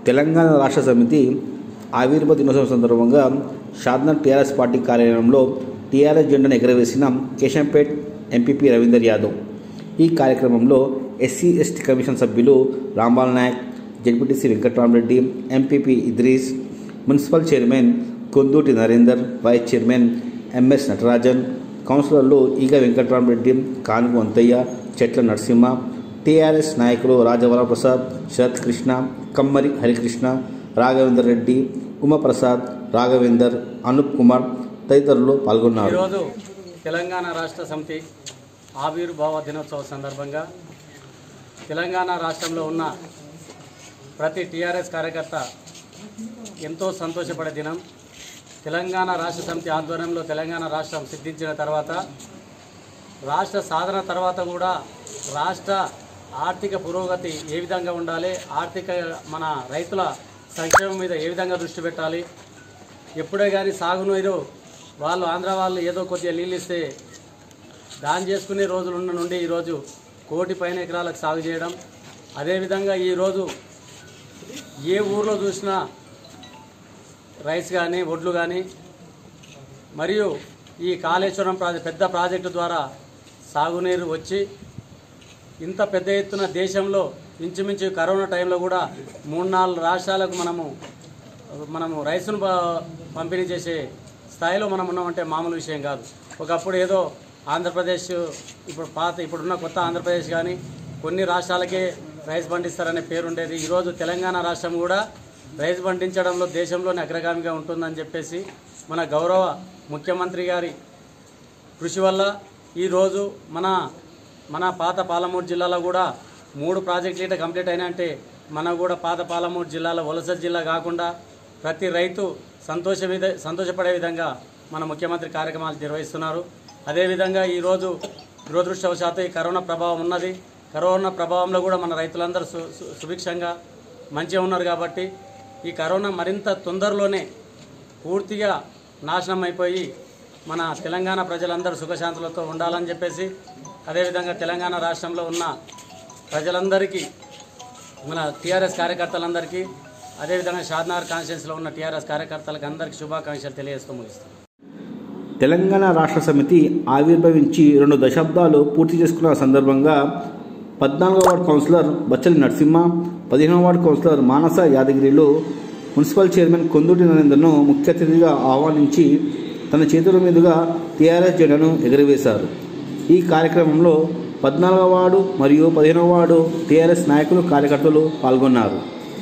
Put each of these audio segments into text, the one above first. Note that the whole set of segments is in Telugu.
తెలంగాణ రాష్ట్ర సమితి ఆవిర్భావ దినోత్సవం సందర్భంగా షాద్నగర్ టీఆర్ఎస్ పార్టీ కార్యాలయంలో టీఆర్ఎస్ జెండాను ఎగరవేసిన కేశంపేట్ ఎంపీపీ రవీందర్ యాదవ్ ఈ కార్యక్రమంలో ఎస్సీ ఎస్టీ కమిషన్ సభ్యులు Rambal Naik ZPTC Venkatramareddy MPP Idris municipal chairman Konduti Narender vice chairman MS Natarajan కౌన్సిలర్లు ఈగ వెంకట్రామరెడ్డి కానుగు అంతయ్య చెట్ల నరసింహ టీఆర్ఎస్ నాయకులు రాజవర ప్రసాద్ శరత్ కృష్ణ కమ్మరి హరికృష్ణ రాఘవేందర్ రెడ్డి ఉమాప్రసాద్ రాఘవేందర్ అనూప్ కుమార్ తదితరులు పాల్గొన్నారు ఈరోజు తెలంగాణ రాష్ట్ర సమితి ఆవిర్భావ దినోత్సవ సందర్భంగా తెలంగాణ రాష్ట్రంలో ఉన్న ప్రతి టీఆర్ఎస్ కార్యకర్త ఎంతో సంతోషపడే దినం తెలంగాణ రాష్ట్ర సమితి ఆధ్వర్యంలో తెలంగాణ రాష్ట్రం సిద్ధించిన తర్వాత రాష్ట్ర సాధన తర్వాత కూడా రాష్ట్ర ఆర్థిక పురోగతి ఏ విధంగా ఉండాలి ఆర్థిక మన రైతుల సంక్షేమం మీద ఏ విధంగా దృష్టి పెట్టాలి ఎప్పుడే కానీ సాగునీరు వాళ్ళు ఆంధ్ర వాళ్ళు ఏదో కొద్దిగా నీళ్ళు ఇస్తే దాని చేసుకునే రోజులు ఉన్న నుండి ఈరోజు కోటి పైన ఎకరాలకు సాగు చేయడం అదేవిధంగా ఈరోజు ఏ ఊర్లో చూసినా రైస్ కానీ వడ్లు కానీ మరియు ఈ కాళేశ్వరం ప్రాజెక్ట్ పెద్ద ప్రాజెక్టు ద్వారా సాగునీరు వచ్చి ఇంత పెద్ద ఎత్తున దేశంలో ఇంచుమించు కరోనా టైంలో కూడా మూడు నాలుగు రాష్ట్రాలకు మనము మనము రైసును ప- పంపిణీ చేసే స్థాయిలో మనం ఉన్నామంటే మామూలు విషయం కాదు ఒకప్పుడు ఏదో ఆంధ్రప్రదేశ్ ఇప్పుడు పాత ఇప్పుడున్న కొత్త ఆంధ్రప్రదేశ్ కానీ కొన్ని రాష్ట్రాలకే రైస్ పండిస్తారనే పేరు ఉండేది ఈరోజు తెలంగాణ రాష్ట్రం కూడా రైస్ పండించడంలో దేశంలోనే అగ్రగామిగా ఉంటుందని చెప్పేసి మన గౌరవ ముఖ్యమంత్రి గారి కృషి వల్ల ఈరోజు మన మన పాత పాలమూరు జిల్లాలో కూడా మూడు ప్రాజెక్టులు ఇట కంప్లీట్ అయినా అంటే మన కూడా పాత పాలమూరు జిల్లాలో వలస జిల్లా కాకుండా ప్రతి రైతు సంతోష విధ సంతోషపడే విధంగా మన ముఖ్యమంత్రి కార్యక్రమాలు నిర్వహిస్తున్నారు అదేవిధంగా ఈరోజు దురదృష్టవశాత్తు ఈ కరోనా ప్రభావం ఉన్నది కరోనా ప్రభావంలో కూడా మన రైతులందరూ సు సు- సుభిక్షంగా మంచిగా ఉన్నారు కాబట్టి ఈ కరోనా మరింత తొందరలోనే పూర్తిగా నాశనం అయిపోయి మన తెలంగాణ ప్రజలందరూ సుఖశాంతులతో ఉండాలని చెప్పేసి అదేవిధంగా తెలంగాణ రాష్ట్రంలో ఉన్న ప్రజలందరికీ మన టీఆర్ఎస్ కార్యకర్తలందరికీ అదేవిధంగా షాద్నగర్ కాన్స్టిట్యూన్సీలో ఉన్న టీఆర్ఎస్ కార్యకర్తలకు అందరికీ శుభాకాంక్షలు తెలియజేస్తూ ముగిస్తాను తెలంగాణ రాష్ట్ర సమితి ఆవిర్భవించి రెండు దశాబ్దాలు పూర్తి చేసుకున్న సందర్భంగా పద్నాలుగో వార్డు కౌన్సిలర్ బచ్చలి నరసింహ పదిహేనవ వార్డు కౌన్సిలర్ మానస యాదగిరిలు మున్సిపల్ చైర్మన్ కొందుటి నరేందర్ను ముఖ్య అతిథిగా ఆహ్వానించి తన చేతుల మీదుగా టీఆర్ఎస్ జెండాను ఎగురవేశారు ఈ కార్యక్రమంలో పద్నాలుగవ వార్డు మరియు పదిహేనవ వార్డు టీఆర్ఎస్ నాయకులు కార్యకర్తలు పాల్గొన్నారు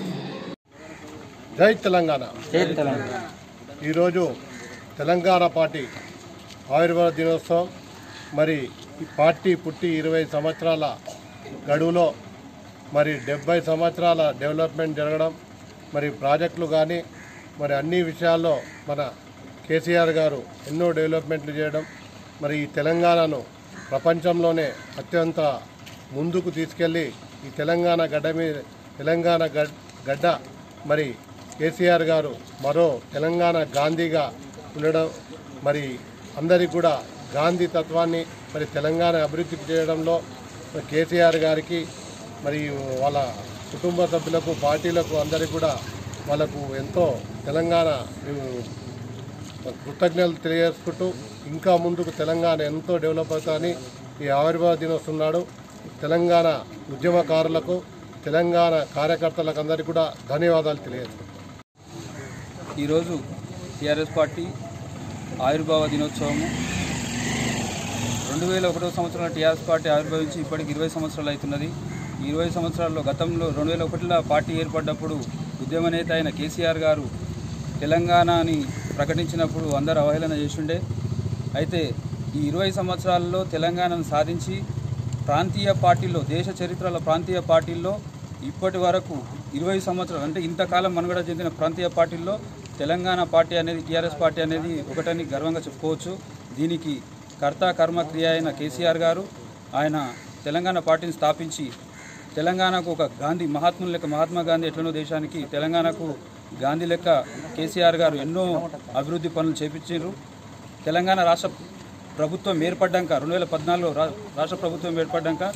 జై తెలంగాణ ఈరోజు తెలంగాణ పార్టీ ఆవిర్భావ దినోత్సవం మరి ఈ పార్టీ పుట్టి ఇరవై సంవత్సరాల గడువులో మరి డెబ్బై సంవత్సరాల డెవలప్మెంట్ జరగడం మరి ప్రాజెక్టులు కానీ మరి అన్ని విషయాల్లో మన కేసీఆర్ గారు ఎన్నో డెవలప్మెంట్లు చేయడం మరి ఈ తెలంగాణను ప్రపంచంలోనే అత్యంత ముందుకు తీసుకెళ్ళి ఈ తెలంగాణ గడ్డ మీద తెలంగాణ గడ్ గడ్డ మరి కేసీఆర్ గారు మరో తెలంగాణ గాంధీగా ఉండడం మరి అందరికీ కూడా గాంధీ తత్వాన్ని మరి తెలంగాణ అభివృద్ధి చేయడంలో మరి కేసీఆర్ గారికి మరి వాళ్ళ కుటుంబ సభ్యులకు పార్టీలకు అందరికీ కూడా వాళ్ళకు ఎంతో తెలంగాణ ఉ, కృతజ్ఞతలు తెలియజేసుకుంటూ ఇంకా ముందుకు తెలంగాణ ఎంతో డెవలప్ అవుతాయని ఈ ఆవిర్భావ దినోత్సవం నాడు తెలంగాణ ఉద్యమకారులకు తెలంగాణ కార్యకర్తలకు అందరికీ కూడా ధన్యవాదాలు తెలియజేస్తున్నాను ఈరోజు టీఆర్ఎస్ పార్టీ ఆవిర్భావ దినోత్సవము రెండు వేల ఒకటో సంవత్సరంలో టీఆర్ఎస్ పార్టీ ఆవిర్భవించి ఇప్పటికి ఇరవై సంవత్సరాలు అవుతున్నది ఈ ఇరవై సంవత్సరాల్లో గతంలో రెండు వేల ఒకటిలో పార్టీ ఏర్పడ్డప్పుడు ఉద్యమ నేత అయిన కేసీఆర్ గారు తెలంగాణని ప్రకటించినప్పుడు అందరు అవహేళన చేసిండే అయితే ఈ ఇరవై సంవత్సరాల్లో తెలంగాణను సాధించి ప్రాంతీయ పార్టీల్లో దేశ చరిత్రలో ప్రాంతీయ పార్టీల్లో ఇప్పటి వరకు ఇరవై సంవత్సరాలు అంటే ఇంతకాలం మనుగడ చెందిన ప్రాంతీయ పార్టీల్లో తెలంగాణ పార్టీ అనేది టీఆర్ఎస్ పార్టీ అనేది ఒకటని గర్వంగా చెప్పుకోవచ్చు దీనికి కర్త కర్మ క్రియ అయిన కేసీఆర్ గారు ఆయన తెలంగాణ పార్టీని స్థాపించి తెలంగాణకు ఒక గాంధీ మహాత్ముని లెక్క మహాత్మా గాంధీ ఎట్లనో దేశానికి తెలంగాణకు గాంధీ లెక్క కేసీఆర్ గారు ఎన్నో అభివృద్ధి పనులు చేపించారు తెలంగాణ రాష్ట్ర ప్రభుత్వం ఏర్పడ్డాక రెండు వేల పద్నాలుగులో రా రాష్ట్ర ప్రభుత్వం ఏర్పడ్డాక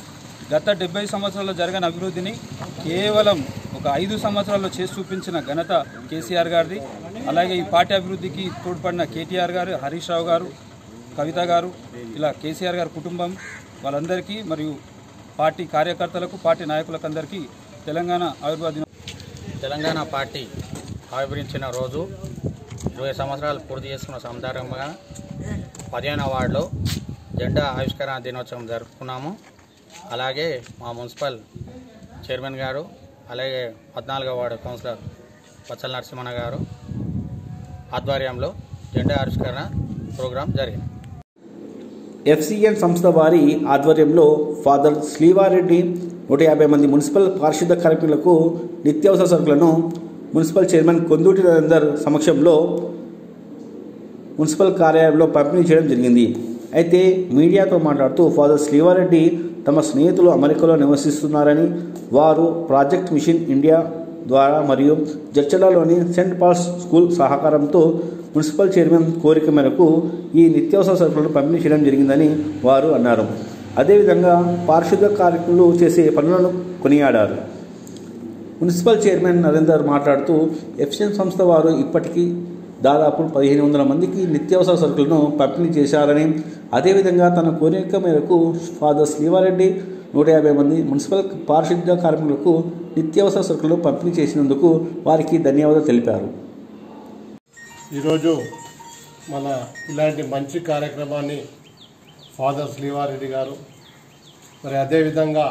గత డెబ్బై సంవత్సరాల్లో జరగని అభివృద్ధిని కేవలం ఒక ఐదు సంవత్సరాల్లో చేసి చూపించిన ఘనత కేసీఆర్ గారిది అలాగే ఈ పార్టీ అభివృద్ధికి తోడ్పడిన కేటీఆర్ గారు హరీష్ రావు గారు కవిత గారు ఇలా కేసీఆర్ గారి కుటుంబం వాళ్ళందరికీ మరియు పార్టీ కార్యకర్తలకు పార్టీ నాయకులకు అందరికీ తెలంగాణ ఆవిర్భావ దినోత్సవం తెలంగాణ పార్టీ ఆవిర్భవించిన రోజు ఇరవై సంవత్సరాలు పూర్తి చేసుకున్న సందర్భంగా పదిహేనవ వార్డులో జెండా ఆవిష్కరణ దినోత్సవం జరుపుకున్నాము అలాగే మా మున్సిపల్ చైర్మన్ గారు అలాగే పద్నాలుగవ వార్డు కౌన్సిలర్ పచ్చల నరసింహన్న గారు ఆధ్వర్యంలో జెండా ఆవిష్కరణ ప్రోగ్రాం జరిగింది ఎఫ్సిఎన్ సంస్థ వారి ఆధ్వర్యంలో ఫాదర్ శ్రీవారెడ్డి నూట యాభై మంది మున్సిపల్ పారిశుద్ధ కార్మికులకు నిత్యావసర సరుకులను మున్సిపల్ చైర్మన్ కొందూటి నరేందర్ సమక్షంలో మున్సిపల్ కార్యాలయంలో పంపిణీ చేయడం జరిగింది అయితే మీడియాతో మాట్లాడుతూ ఫాదర్ శ్రీవారెడ్డి తమ స్నేహితులు అమెరికాలో నివసిస్తున్నారని వారు ప్రాజెక్ట్ మిషన్ ఇండియా ద్వారా మరియు జడ్చలలోని సెంట్ పాల్స్ స్కూల్ సహకారంతో మున్సిపల్ చైర్మన్ కోరిక మేరకు ఈ నిత్యావసర సరుకులను పంపిణీ చేయడం జరిగిందని వారు అన్నారు అదేవిధంగా పారిశుద్ధ కార్మికులు చేసే పనులను కొనియాడారు మున్సిపల్ చైర్మన్ నరేందర్ మాట్లాడుతూ ఎఫ్సిఎన్ సంస్థ వారు ఇప్పటికీ దాదాపు పదిహేను వందల మందికి నిత్యావసర సరుకులను పంపిణీ చేశారని అదేవిధంగా తన కోరిక మేరకు ఫాదర్ శ్రీవారెడ్డి నూట యాభై మంది మున్సిపల్ పారిశుద్ధ్య కార్మికులకు నిత్యావసర సరుకులను పంపిణీ చేసినందుకు వారికి ధన్యవాదాలు తెలిపారు ఈరోజు మన ఇలాంటి మంచి కార్యక్రమాన్ని ఫాదర్ శ్రీవారెడ్డి గారు మరి అదేవిధంగా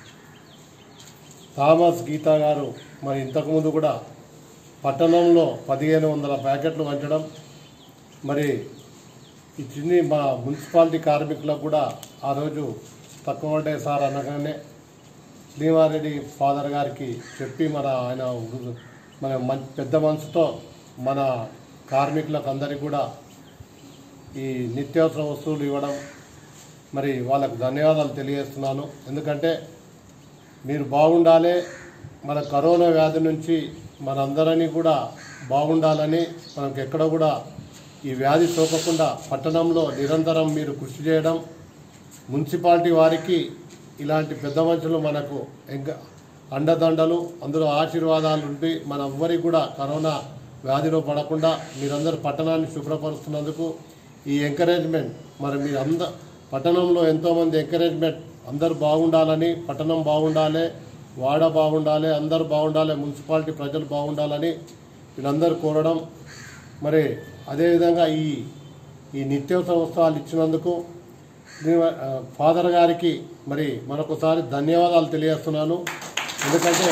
థామస్ గీతా గారు మరి ఇంతకుముందు కూడా పట్టణంలో పదిహేను వందల ప్యాకెట్లు వంచడం మరి ఈ చిన్ని మా మున్సిపాలిటీ కార్మికులకు కూడా ఆ రోజు తక్కువ పడ్డాయి సార్ అనగానే శ్రీవారెడ్డి ఫాదర్ గారికి చెప్పి మన ఆయన వృ- మన మం- పెద్ద మనసుతో మన కార్మికులకు అందరికీ కూడా ఈ నిత్యావసర వస్తువులు ఇవ్వడం మరి వాళ్ళకు ధన్యవాదాలు తెలియజేస్తున్నాను ఎందుకంటే మీరు బాగుండాలి మన కరోనా వ్యాధి నుంచి మనందరినీ కూడా బాగుండాలని మనకు ఎక్కడ కూడా ఈ వ్యాధి సోకకుండా పట్టణంలో నిరంతరం మీరు కృషి చేయడం మున్సిపాలిటీ వారికి ఇలాంటి పెద్ద మనుషులు మనకు ఎంక అండదండలు అందులో ఆశీర్వాదాలు ఉండి మన ఎవ్వరికి కూడా కరోనా వ్యాధిలో పడకుండా మీరందరూ పట్టణాన్ని శుభ్రపరుస్తున్నందుకు ఈ ఎంకరేజ్మెంట్ మరి మీరు అంద పట్టణంలో ఎంతోమంది ఎంకరేజ్మెంట్ అందరూ బాగుండాలని పట్టణం బాగుండాలి వాడ బాగుండాలి అందరూ బాగుండాలి మున్సిపాలిటీ ప్రజలు బాగుండాలని వీళ్ళందరూ కోరడం మరి అదేవిధంగా ఈ ఈ నిత్యావసర వస్తువులు ఇచ్చినందుకు శ్రీ- ఆ, ఫాదర్ గారికి మరి మరొకసారి ధన్యవాదాలు తెలియజేస్తున్నాను ఎందుకంటే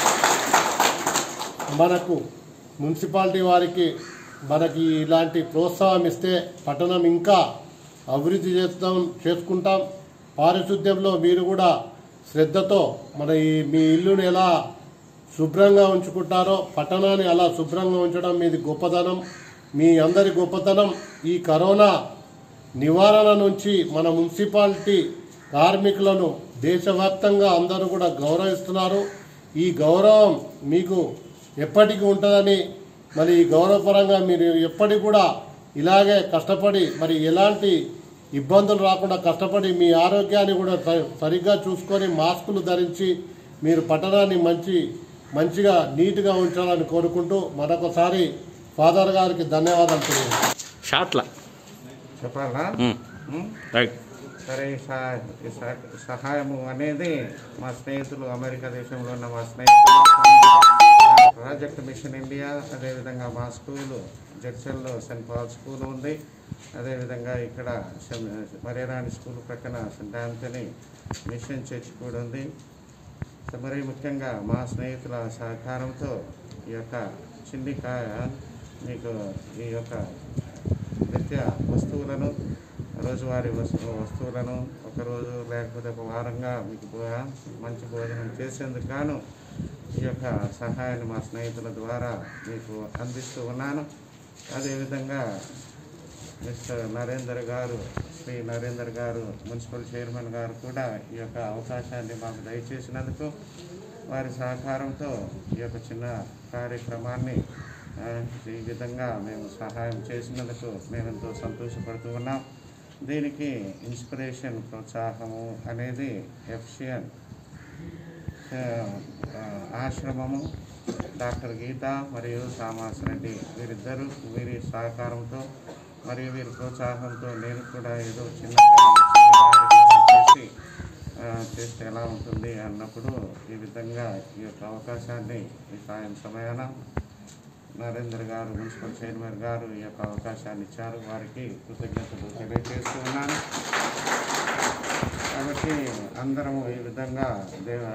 మనకు మున్సిపాలిటీ వారికి మనకి ఇలాంటి ప్రోత్సాహం ఇస్తే పట్టణం ఇంకా అభివృద్ధి చేస్తాం చేసుకుంటాం పారిశుద్ధ్యంలో మీరు కూడా శ్రద్ధతో మన ఈ మీ ఇల్లుని ఎలా శుభ్రంగా ఉంచుకుంటారో పట్టణాన్ని అలా శుభ్రంగా ఉంచడం మీది గొప్పతనం మీ అందరి గొప్పతనం ఈ కరోనా నివారణ నుంచి మన మున్సిపాలిటీ కార్మికులను దేశవ్యాప్తంగా అందరూ కూడా గౌరవిస్తున్నారు ఈ గౌరవం మీకు ఎప్పటికీ ఉంటుందని మరి ఈ గౌరవపరంగా మీరు ఎప్పటికి కూడా ఇలాగే కష్టపడి మరి ఎలాంటి ఇబ్బందులు రాకుండా కష్టపడి మీ ఆరోగ్యాన్ని కూడా స- సరిగ్గా చూసుకొని మాస్కులు ధరించి మీరు పట్టణాన్ని మంచి మంచిగా నీట్గా ఉంచాలని కోరుకుంటూ మరొకసారి ఫాదర్ గారికి ధన్యవాదాలు తెలియజేస్తాను షాట్ల చెప్పాలా ఉం? రైట్ సరే ఈ సహా- ఈ సహ- సహాయము అనేది మా స్నేహితులు అమెరికా దేశంలో ఉన్న మా స్నేహితులు ప్రాజెక్ట్ మిషన్ ఇండియా అదేవిధంగా మా స్కూలు జడ్చల్లో సెంట్ పాల్ స్కూల్ ఉంది అదేవిధంగా ఇక్కడ సెం- మరేరాణి స్కూల్ ప్రక్కన సెంట్ ఆంథనీ మిషన్ చర్చ్ కూడా ఉంది సో మరి ముఖ్యంగా మా స్నేహితుల సహకారంతో ఈ యొక్క చిన్ని కాయ మీకు ఈ యొక్క నిత్య వస్తువులను రోజువారీ వస్తు వస్తువులను ఒకరోజు లేకపోతే ఒక వారంగా మీకు భో- మంచి భోజనం చేసేందుకు గాను ఈ యొక్క సహాయాన్ని మా స్నేహితుల ద్వారా మీకు అందిస్తూ ఉన్నాను అదేవిధంగా మిస్టర్ నరేందర్ గారు శ్రీ నరేందర్ గారు మున్సిపల్ చైర్మన్ గారు కూడా ఈ యొక్క అవకాశాన్ని మాకు దయచేసినందుకు వారి సహకారంతో ఈ యొక్క చిన్న కార్యక్రమాన్ని ఆ, ఈ విధంగా మేము సహాయం చేసినందుకు మేము ఎంతో సంతోషపడుతూ ఉన్నాం దీనికి ఇన్స్పిరేషన్ ప్రోత్సాహము అనేది ఎఫ్సిఎన్ ఆశ్రమము డాక్టర్ గీత మరియు సామాస్ రెడ్డి వీరిద్దరూ వీరి సహకారంతో మరియు వీరి ప్రోత్సాహంతో నేను కూడా ఏదో చిన్న చిన్న కార్యక్రమం చేసి ఆ, చేస్తే ఎలా ఉంటుంది అన్నప్పుడు ఈ విధంగా ఈ యొక్క అవకాశాన్ని ఈ సాయం సమయాన నరేందర్ గారు మున్సిపల్ చైర్మన్ గారు ఈ యొక్క అవకాశాన్ని ఇచ్చారు వారికి కృతజ్ఞతలు తెలియజేస్తూ ఉన్నాను కాబట్టి అందరం ఈ విధంగా దేవ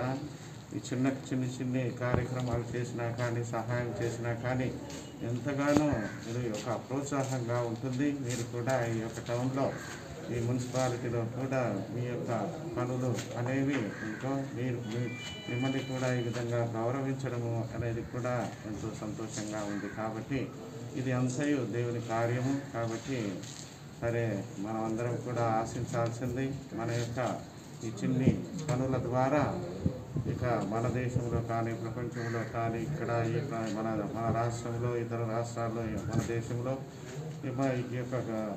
ఈ చిన్న చిన్న చిన్ని కార్యక్రమాలు చేసినా కానీ సహాయం చేసినా కానీ ఎంతగానో ఇది ఒక ప్రోత్సాహంగా ఉంటుంది మీరు కూడా ఈ యొక్క టౌన్లో ఈ మున్సిపాలిటీలో కూడా మీ యొక్క పనులు అనేవి ఇంకా మీరు మీ- మిమ్మల్ని కూడా ఈ విధంగా గౌరవించడము అనేది కూడా ఎంతో సంతోషంగా ఉంది కాబట్టి ఇది అంతయు దేవుని కార్యము కాబట్టి సరే మనం అందరం కూడా ఆశించాల్సింది మన యొక్క ఈ చిన్ని పనుల ద్వారా ఇక మన దేశంలో కానీ ప్రపంచంలో కానీ ఇక్కడ ఈ ప్ర- మన మన రాష్ట్రంలో ఇతర రాష్ట్రాల్లో మన దేశంలో ఈ మ- ఈ యొక్క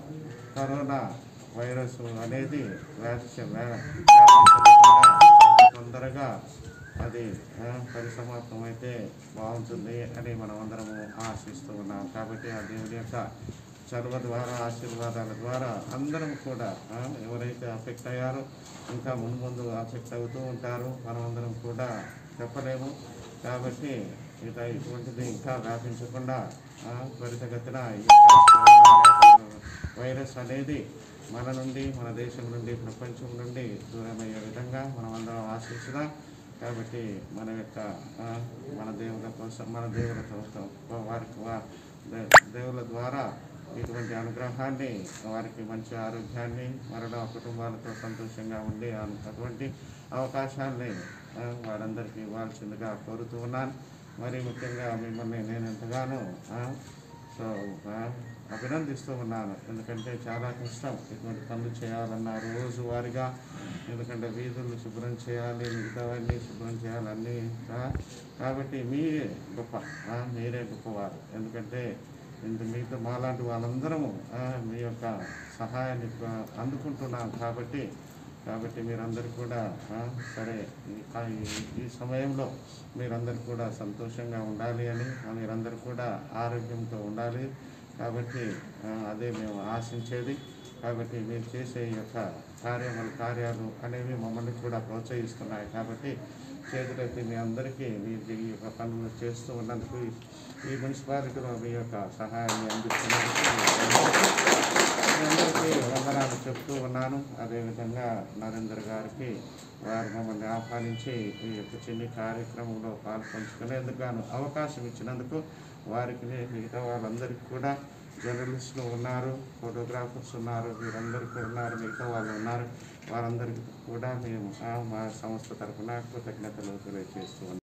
కరోనా వైరస్ అనేది వ్యాధి వ్యా- వ్యాపించకుండా తొందరగా అది ఆ, పరిసమాప్తం అయితే బాగుంటుంది అని మనం అందరము ఆశిస్తూ ఉన్నాం కాబట్టి ఆ దేవుని యొక్క చదువు ద్వారా ఆశీర్వాదాల ద్వారా అందరం కూడా ఆ, ఎవరైతే అఫెక్ట్ అయ్యారో ఇంకా ముందు ముందు అఫెక్ట్ అవుతూ ఉంటారు మనం అందరం కూడా చెప్పలేము కాబట్టి ఇక ఇటువంటిది ఇంకా వ్యాపించకుండా ఆ, త్వరితగతిన ఈ యొక్క కరోనా వైరస్ అనేది మన నుండి మన దేశం నుండి ప్రపంచం నుండి దూరమయ్యే విధంగా మనం అందరం ఆశించుదాం కాబట్టి మన యొక్క ఆ, మన దేవుల కోసం మన దేవులతో వారికి వా- దే- దేవుల ద్వారా ఇటువంటి అనుగ్రహాన్ని వారికి మంచి ఆరోగ్యాన్ని మరణ కుటుంబాలతో సంతోషంగా ఉండి అన్- అటువంటి అవకాశాన్ని ఆ, వారందరికీ ఇవ్వాల్సిందిగా కోరుతూ ఉన్నాను మరి ముఖ్యంగా మిమ్మల్ని నేను ఎంతగానో ఆ, సో ఆ, అభినందిస్తూ ఉన్నాను ఎందుకంటే చాలా కష్టం ఇటువంటి పనులు చేయాలన్న రోజువారీగా ఎందుకంటే వీధులు శుభ్రం చేయాలి మిగతావన్నీ శుభ్రం చేయాలి అన్నీ ఆ, కాబట్టి మీరే గొప్ప ఆ, మీరే గొప్పవారు ఎందుకంటే ఇంత మీతో మాలాంటి వాళ్ళందరము ఆ, మీ యొక్క సహాయాన్ని ఆ, అందుకుంటున్నాం కాబట్టి కాబట్టి మీరందరూ కూడా ఆ, సరే ఈ- ఆ, ఈ- ఈ సమయంలో మీరందరూ కూడా సంతోషంగా ఉండాలి అని ఆ, మీరందరూ కూడా ఆరోగ్యంతో ఉండాలి కాబట్టి ఆ, అదే మేము ఆశించేది కాబట్టి మీరు చేసే ఈ యొక్క కార్యములు కార్యాలు అనేవి మమ్మల్ని కూడా ప్రోత్సహిస్తున్నాయి కాబట్టి చేతులెత్తి మీ అందరికీ మీరు ఈ యొక్క పనులు చేస్తూ ఉన్నందుకు ఈ- ఈ మున్సిపాలిటీలో మీ యొక్క సహాయాన్ని అందిస్తున్నందుకు మీ అందరికీ వందనాలు చెప్తూ ఉన్నాను అదేవిధంగా నరేందర్ గారికి వారు మమ్మల్ని ఆహ్వానించి ఈ యొక్క చిన్ని కార్యక్రమంలో పాల్పంచుకునేందుకు గాను అవకాశం ఇచ్చినందుకు వారికి మిగతా వాళ్ళందరికీ కూడా జర్నలిస్టులు ఉన్నారు ఫోటోగ్రాఫర్స్ ఉన్నారు వీరందరూ కూడా ఉన్నారు మిగతా వాళ్ళు ఉన్నారు వారందరికీ కూడా మేము ఆ, మా సంస్థ తరఫున కృతజ్ఞతలు తెలియజేస్తూ ఉన్నాం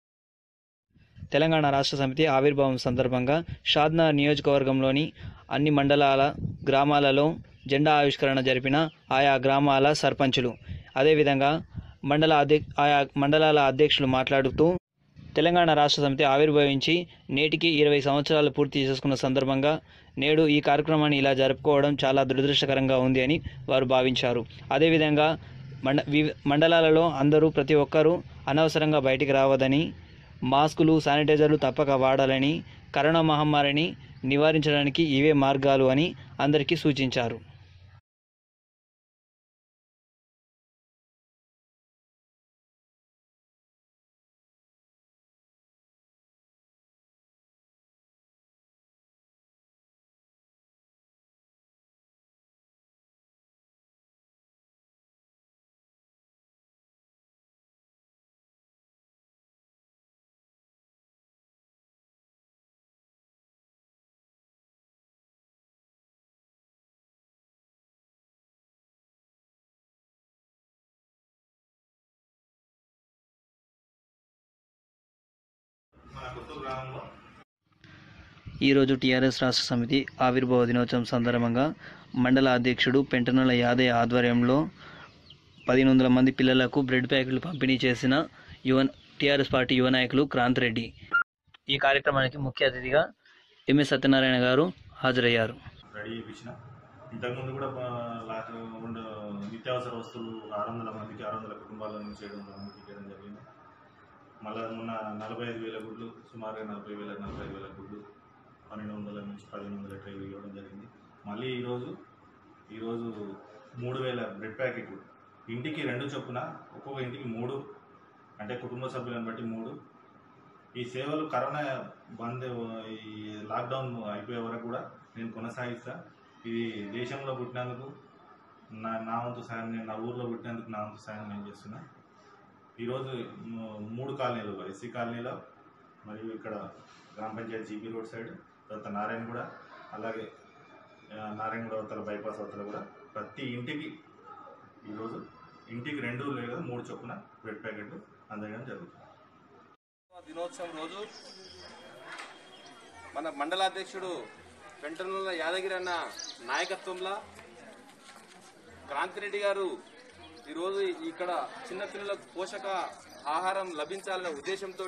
తెలంగాణ రాష్ట్ర సమితి ఆవిర్భావం సందర్భంగా షాద్నా నియోజకవర్గంలోని అన్ని మండలాల గ్రామాలలో జెండా ఆవిష్కరణ జరిపిన ఆయా గ్రామాల సర్పంచులు అదేవిధంగా మండల అధ్యక్ష ఆయా మండలాల అధ్యక్షులు మాట్లాడుతూ తెలంగాణ రాష్ట్ర సమితి ఆవిర్భవించి నేటికి ఇరవై సంవత్సరాలు పూర్తి చేసుకున్న సందర్భంగా నేడు ఈ కార్యక్రమాన్ని ఇలా జరుపుకోవడం చాలా దురదృష్టకరంగా ఉంది అని వారు భావించారు అదేవిధంగా మండ వివి మండలాలలో అందరూ ప్రతి ఒక్కరూ అనవసరంగా బయటికి రావద్దని మాస్కులు శానిటైజర్లు తప్పక వాడాలని కరోనా మహమ్మారిని నివారించడానికి ఇవే మార్గాలు అని అందరికీ సూచించారు ఈరోజు టీఆర్ఎస్ రాష్ట్ర సమితి ఆవిర్భావ దినోత్సవం సందర్భంగా మండల అధ్యక్షుడు పెంటనల యాదయ్య ఆధ్వర్యంలో పదిహేను వందల మంది పిల్లలకు బ్రెడ్ ప్యాకెట్లు పంపిణీ చేసిన యువ టీఆర్ఎస్ పార్టీ యువ నాయకులు క్రాంత్ రెడ్డి ఈ కార్యక్రమానికి ముఖ్య అతిథిగా ఎంఎస్ సత్యనారాయణ గారు హాజరయ్యారు రెడీ చేయించిన ఇంతకుముందు కూడా ఆ, లాక్ ఉండ నిత్యావసర వస్తువులు ఆరు వందల మందికి ఆరు వందల కుటుంబాల నుంచి ఏడు వందల మందికి ఇవ్వడం జరిగింది మళ్ళీ మొన్న నలభై ఐదు వేల గుడ్లు సుమారుగా నలభై వేల నలభై ఐదు వేల గుడ్లు పన్నెండు వందల నుంచి పదిహేను వందల ట్రైలు ఇవ్వడం జరిగింది మళ్ళీ ఈరోజు ఈరోజు మూడు వేల బ్రెడ్ ప్యాకెట్లు ఇంటికి రెండు చొప్పున ఒక్కొక్క ఇంటికి మూడు అంటే కుటుంబ సభ్యులను బట్టి మూడు ఈ సేవలు కరోనా బంద్ ఈ లాక్డౌన్ అయిపోయే వరకు కూడా నేను కొనసాగిస్తా ఇది దేశంలో పుట్టినందుకు నా నా వంతు సాయం నేను నా ఊర్లో పుట్టినందుకు నా వంతు సాయం నేను చేస్తున్నా ఈరోజు ము- మూడు కాలనీలు ఎస్సీ కాలనీలో మరియు ఇక్కడ గ్రామ పంచాయతీ జీపీ రోడ్ సైడ్ తర్వాత నారాయణగూడ అలాగే ఆ, నారాయణగూడ అవతల బైపాస్ అవతల కూడా ప్రతి ఇంటికి ఈరోజు ఇంటికి రెండు లేదా మూడు చొప్పున బ్రెడ్ ప్యాకెట్లు అందజేయడం జరుగుతుంది దినోత్సవం రోజు మన మండలాధ్యక్షుడు వెంటనుల యాదగిరి అన్న నాయకత్వంలో క్రాంతిరెడ్డి గారు ఈరోజు ఇక్కడ చిన్నపిల్లలకు పోషక ఆహారం లభించాలనే ఉద్దేశంతో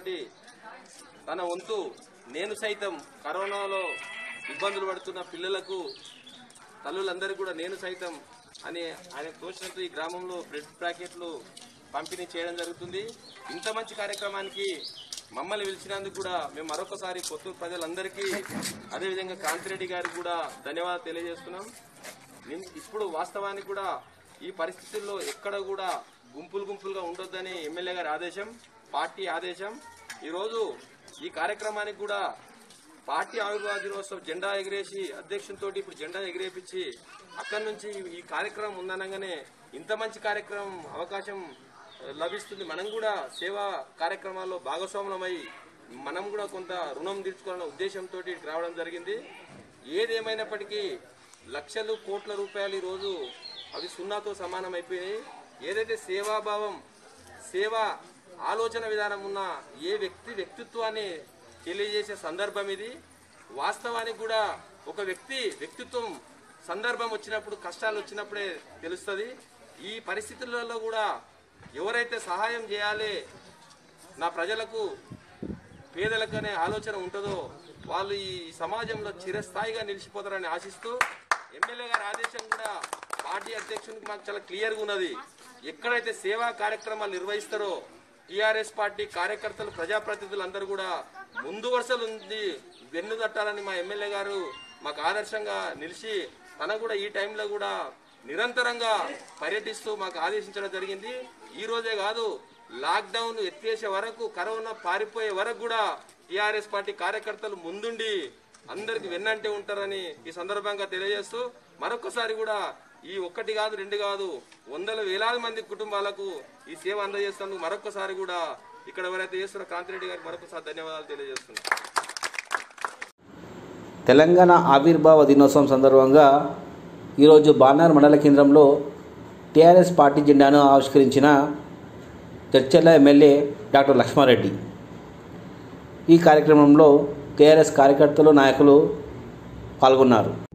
తన వంతు నేను సైతం కరోనాలో ఇబ్బందులు పడుతున్న పిల్లలకు తల్లులందరికీ కూడా నేను సైతం అని ఆయన తోచినట్టు ఈ గ్రామంలో బ్రెడ్ ప్యాకెట్లు పంపిణీ చేయడం జరుగుతుంది ఇంత మంచి కార్యక్రమానికి మమ్మల్ని పిలిచినందుకు కూడా మేము మరొకసారి కొత్తూరు ప్రజలందరికీ అదేవిధంగా కాంతిరెడ్డి గారికి కూడా ధన్యవాదాలు తెలియజేస్తున్నాం నిన్- ఇప్పుడు వాస్తవానికి కూడా ఈ పరిస్థితుల్లో ఎక్కడ కూడా గుంపులు గుంపులుగా ఉండొద్దని ఎమ్మెల్యే గారి ఆదేశం పార్టీ ఆదేశం ఈరోజు ఈ కార్యక్రమానికి కూడా పార్టీ ఆవిర్భావ దినోత్సవం జెండా ఎగిరేసి అధ్యక్షునితో ఇప్పుడు జెండా ఎగిరేపించి అక్కడి నుంచి ఈ కార్యక్రమం ఉందనగానే ఇంత మంచి కార్యక్రమం అవకాశం ఆ, లభిస్తుంది మనం కూడా సేవా కార్యక్రమాల్లో భాగస్వాములమై మనం కూడా కొంత రుణం తీర్చుకోవాలన్న ఉద్దేశంతో ఇక్కడికి రావడం జరిగింది ఏదేమైనప్పటికీ లక్షలు కోట్ల రూపాయలు ఈరోజు అవి సున్నాతో సమానం అయిపోయినాయి ఏదైతే సేవాభావం సేవా ఆలోచన విధానం ఉన్న ఏ వ్యక్తి వ్యక్తిత్వాన్ని తెలియజేసే సందర్భం ఇది వాస్తవానికి కూడా ఒక వ్యక్తి వ్యక్తిత్వం సందర్భం వచ్చినప్పుడు కష్టాలు వచ్చినప్పుడే తెలుస్తుంది ఈ పరిస్థితులలో కూడా ఎవరైతే సహాయం చేయాలి నా ప్రజలకు పేదలకు అనే ఆలోచన ఉంటుందో వాళ్ళు ఈ సమాజంలో చిరస్థాయిగా నిలిచిపోతారని ఆశిస్తూ ఎమ్మెల్యే గారి ఆదేశం కూడా పార్టీ అధ్యక్షునికి మాకు చాలా క్లియర్గా ఉన్నది ఎక్కడైతే సేవా కార్యక్రమాలు నిర్వహిస్తారో టీఆర్ఎస్ పార్టీ కార్యకర్తలు ప్రజాప్రతినిధులు అందరూ కూడా ముందు వరుసలు ఉంది వెన్ను తట్టాలని మా ఎమ్మెల్యే గారు మాకు ఆదర్శంగా నిలిచి తన కూడా ఈ టైంలో కూడా నిరంతరంగా పర్యటిస్తూ మాకు ఆదేశించడం జరిగింది ఈ రోజే కాదు లాక్డౌన్ ఎత్తేసే వరకు కరోనా పారిపోయే వరకు కూడా టీఆర్ఎస్ పార్టీ కార్యకర్తలు ముందుండి అందరికి వెన్నంటే ఉంటారని ఈ సందర్భంగా తెలియజేస్తూ మరొకసారి కూడా ఈ ఒక్కటి కాదు రెండు కాదు వందల వేలాది మంది కుటుంబాలకు ఈ సేవ అందజేస్తున్నందుకు మరొకసారి కూడా ఇక్కడ ఎవరైతే చేస్తున్న కాంతిరెడ్డి గారికి మరొకసారి ధన్యవాదాలు తెలియజేస్తున్నాను తెలంగాణ ఆవిర్భావ దినోత్సవం సందర్భంగా ఈరోజు బానార్ మండల కేంద్రంలో టీఆర్ఎస్ పార్టీ జెండాను ఆవిష్కరించిన చర్చల ఎమ్మెల్యే డాక్టర్ లక్ష్మారెడ్డి ఈ కార్యక్రమంలో టీఆర్ఎస్ కార్యకర్తలు నాయకులు పాల్గొన్నారు